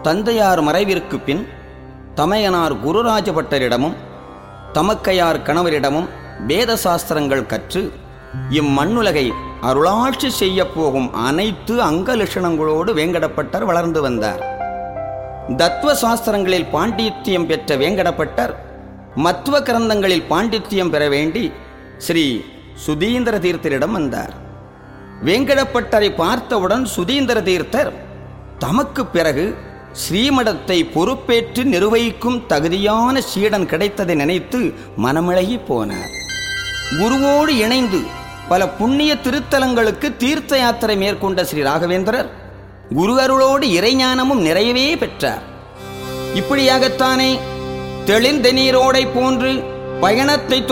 தந்தையார் மறைவிற்கு பின் தமையனார் குருராஜ பட்டரிடமும் தமக்கையார் கணவரிடமும் வேத சாஸ்திரங்கள் கற்று இம்மண்ணுலகை அருளாட்சி செய்யப் போகும் அனைத்து அங்க லட்சணங்களோடு வேங்கடப்பட்டர் வளர்ந்து வந்தார் தத்துவ சாஸ்திரங்களில் பாண்டித்யம் பெற்ற வேங்கடப்பட்டர் மத்துவ கிரந்தங்களில் பாண்டித்யம் பெற வேண்டி ஸ்ரீ சுதீந்திர தீர்த்தரிடம் வந்தார் வேங்கடப்பட்டரை பார்த்தவுடன் சுதீந்திர தீர்த்தர் தமக்கு பிறகு ஸ்ரீமடத்தை பொறுப்பேற்று நிர்வகிக்கும் தகுதியான சீடன் கிடைத்ததை நினைத்து மனமிழகி போனார் குருவோடு இணைந்து பல புண்ணிய திருத்தலங்களுக்கு தீர்த்த யாத்திரை மேற்கொண்ட ஸ்ரீ ராகவேந்திரர் குரு அருளோடு இறைஞானமும் நிறையவே பெற்றார் இப்படியாகத்தானே தெளிந்த நீரோடை போன்று பயணத்தை